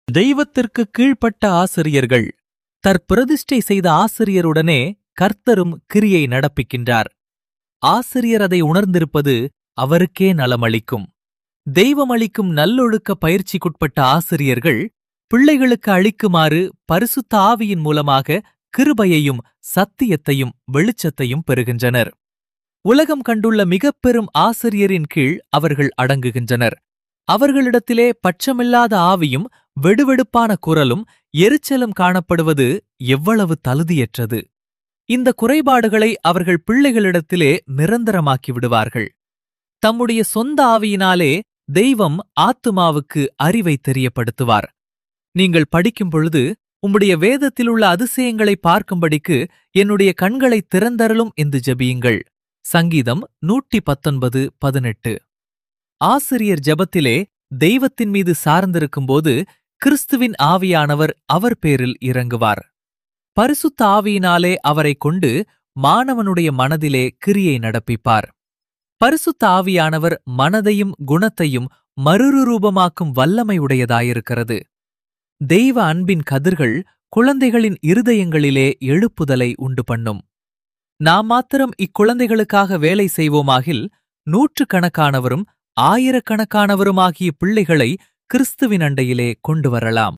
தெய்வத்திற்கு கீழ்ப்பட்ட ஆசிரியர்கள் தற்பிரதிஷ்டை செய்த ஆசிரியருடனே கர்த்தரும் கிரியை நடப்பிக்கின்றார் ஆசிரியர் அதை உணர்ந்திருப்பது அவருக்கே நலமளிக்கும் தெய்வமளிக்கும் நல்லொழுக்க பயிற்சிக்குட்பட்ட ஆசிரியர்கள் பிள்ளைகளுக்கு அளிக்குமாறு பரிசுத்த ஆவியின் மூலமாக கிருபையையும் சத்தியத்தையும் வெளிச்சத்தையும் பெறுகின்றனர் உலகம் கண்டுள்ள மிகப் பெரும் ஆசிரியரின் கீழ் அவர்கள் அடங்குகின்றனர் அவர்களிடத்திலே பட்சமில்லாத ஆவியும் வெடுவெடுப்பான குரலும் எரிச்சலும் காணப்படுவது எவ்வளவு தகுதியற்றது இந்த குறைபாடுகளை அவர்கள் பிள்ளைகளிடத்திலே நிரந்தரமாக்கி விடுவார்கள் தம்முடைய சொந்த ஆவியினாலே தெய்வம் ஆத்துமாவுக்கு அறிவை தெரியப்படுத்துவார் நீங்கள் படிக்கும் பொழுது உம்முடைய வேதத்திலுள்ள அதிசயங்களை பார்க்கும்படிக்கு என்னுடைய கண்களை திறந்தருளும் என்று ஜெபியுங்கள் சங்கீதம் நூற்றி பத்தொன்பது பதினெட்டு ஆசிரியர் ஜெபத்திலே தெய்வத்தின் மீது சார்ந்திருக்கும்போது கிறிஸ்துவின் ஆவியானவர் அவர் பேரில் இறங்குவார் பரிசுத்த ஆவியினாலே அவரைக் கொண்டு மாணவனுடைய மனதிலே கிரியை நடப்பிப்பார் பரிசுத்த ஆவியானவர் மனதையும் குணத்தையும் மறுரூபமாக்கும் வல்லமை உடையதாயிருக்கிறது தெய்வ அன்பின் கதிர்கள் குழந்தைகளின் இருதயங்களிலே எழுப்புதலை உண்டு பண்ணும் நாம் மாத்திரம் இக்குழந்தைகளுக்காக வேலை செய்வோமாகில் நூற்றுக்கணக்கானவரும் ஆயிரக்கணக்கானவருமாகிய பிள்ளைகளை கிறிஸ்துவின் அண்டையிலே கொண்டு வரலாம்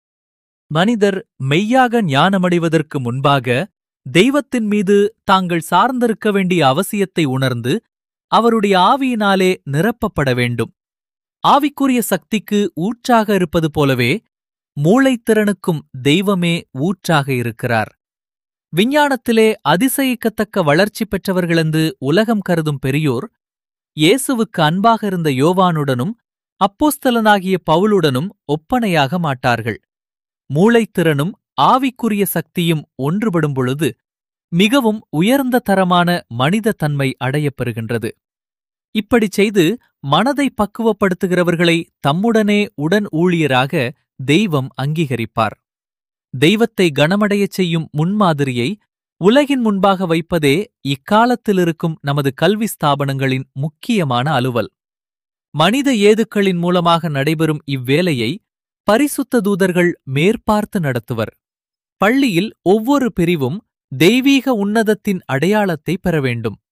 மனிதர் மெய்யாக ஞானமடைவதற்கு முன்பாக தெய்வத்தின் மீது தாங்கள் சார்ந்திருக்க வேண்டிய அவசியத்தை உணர்ந்து அவருடைய ஆவியினாலே நிரப்பப்பட வேண்டும் ஆவிக்குரிய சக்திக்கு ஊற்றாக இருப்பது போலவே மூளைத்திறனுக்கும் தெய்வமே ஊற்றாக இருக்கிறார் விஞ்ஞானத்திலே அதிசயிக்கத்தக்க வளர்ச்சி பெற்றவர்களென்று உலகம் கருதும் பெரியோர் இயேசுவுக்கு அன்பாக இருந்த யோவானுடனும் அப்போஸ்தலனாகிய பவுலுடனும் ஒப்பனையாக மாட்டார்கள் மூளைத்திறனும் ஆவிக்குரிய சக்தியும் ஒன்றுபடும் பொழுது மிகவும் உயர்ந்த தரமான மனித தன்மை அடையப்பெறுகின்றது இப்படிச் செய்து மனதை பக்குவப்படுத்துகிறவர்களை தம்முடனே உடன் ஊழியராக தெய்வம் அங்கீகரிப்பார் தெய்வத்தை கனமடையச் செய்யும் முன்மாதிரியை உலகின் முன்பாக வைப்பதே இக்காலத்தில் இருக்கும் நமது கல்வி ஸ்தாபனங்களின் முக்கியமான அலுவல் மனித ஏதுக்களின் மூலமாக நடைபெறும் இவ்வேலையை பரிசுத்த தூதர்கள் மேற்பார்த்து நடத்துவர் பள்ளியில் ஒவ்வொரு பிரிவும் தெய்வீக உன்னதத்தின் அடையாளத்தை பெற வேண்டும்